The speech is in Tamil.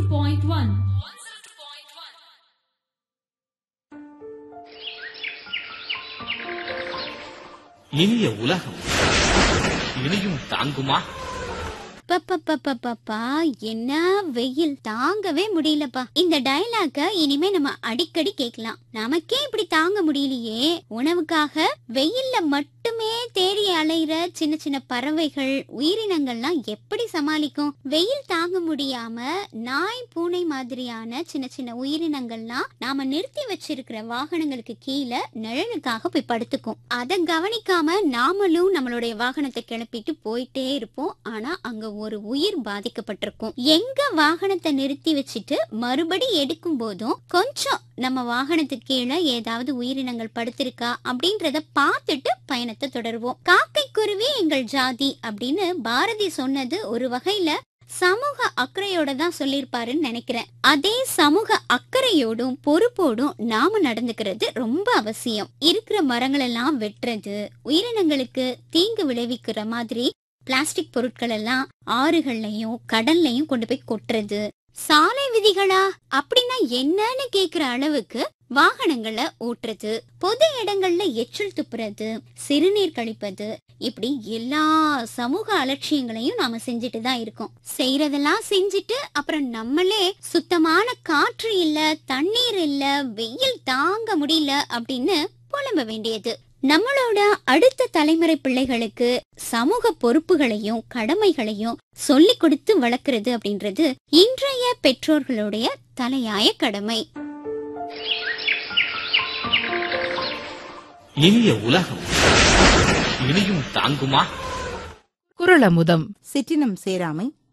பாயிண்ட் ஒன் இனிய உலகம் இனியும் தாங்குமா பப்பப்பப்பப்பா என்ன வெயில் தாங்கவே முடியலப்பா இந்த டயலாக இனிமே நம்ம அடிக்கடி கேட்கலாம் நமக்கே இப்படி தாங்க முடியலையே உணவுக்காக வெயில்ல மட்டுமே தேடி அலையிற சின்ன சின்ன பறவைகள் உயிரினங்கள்லாம் எப்படி சமாளிக்கும் வெயில் தாங்க முடியாம நாய் பூனை மாதிரியான சின்ன சின்ன உயிரினங்கள்லாம் நாம நிறுத்தி வச்சிருக்கிற வாகனங்களுக்கு கீழே நிழலுக்காக போய் படுத்துக்கும் அதை கவனிக்காம நாமளும் நம்மளுடைய வாகனத்தை கிளப்பிட்டு போயிட்டே இருப்போம் ஆனா அங்க ஒரு உயிர் பாதிக்கப்பட்டிருக்கும் எங்க வாகனத்தை நிறுத்தி வச்சுட்டு மறுபடி எடுக்கும் போதும் கொஞ்சம் நம்ம வாகனத்துக்கு கீழே ஏதாவது உயிரினங்கள் படுத்திருக்கா அப்படின்றத பார்த்துட்டு பயணத்தை தொடருவோம் காக்கை குருவி எங்கள் ஜாதி அப்படின்னு பாரதி சொன்னது ஒரு வகையில சமூக அக்கறையோட தான் சொல்லியிருப்பாருன்னு நினைக்கிறேன் அதே சமூக அக்கறையோடும் பொறுப்போடும் நாம நடந்துக்கிறது ரொம்ப அவசியம் இருக்கிற மரங்கள் எல்லாம் வெட்டுறது உயிரினங்களுக்கு தீங்கு விளைவிக்கிற மாதிரி பிளாஸ்டிக் பொருட்கள் எல்லாம் ஆறுகள்லயும் கடல்லையும் கொண்டு போய் கொட்டுறது சாலை விதிகளா அப்படின்னா என்னன்னு கேக்குற அளவுக்கு வாகனங்களை ஓட்டுறது பொது இடங்கள்ல எச்சில் துப்புறது சிறுநீர் கழிப்பது இப்படி எல்லா சமூக அலட்சியங்களையும் நாம செஞ்சுட்டு தான் இருக்கோம் செய்யறதெல்லாம் செஞ்சுட்டு அப்புறம் நம்மளே சுத்தமான காற்று இல்ல தண்ணீர் இல்ல வெயில் தாங்க முடியல அப்படின்னு புலம்ப வேண்டியது நம்மளோட அடுத்த தலைமுறை பிள்ளைகளுக்கு சமூக பொறுப்புகளையும் கடமைகளையும் சொல்லிக் கொடுத்து வளர்க்கறது அப்படின்றது இன்றைய பெற்றோர்களுடைய தலையாய கடமை இனிய உலகம் இனியும் தாங்குமா குரலமுதம் சிற்றினம் சேராமை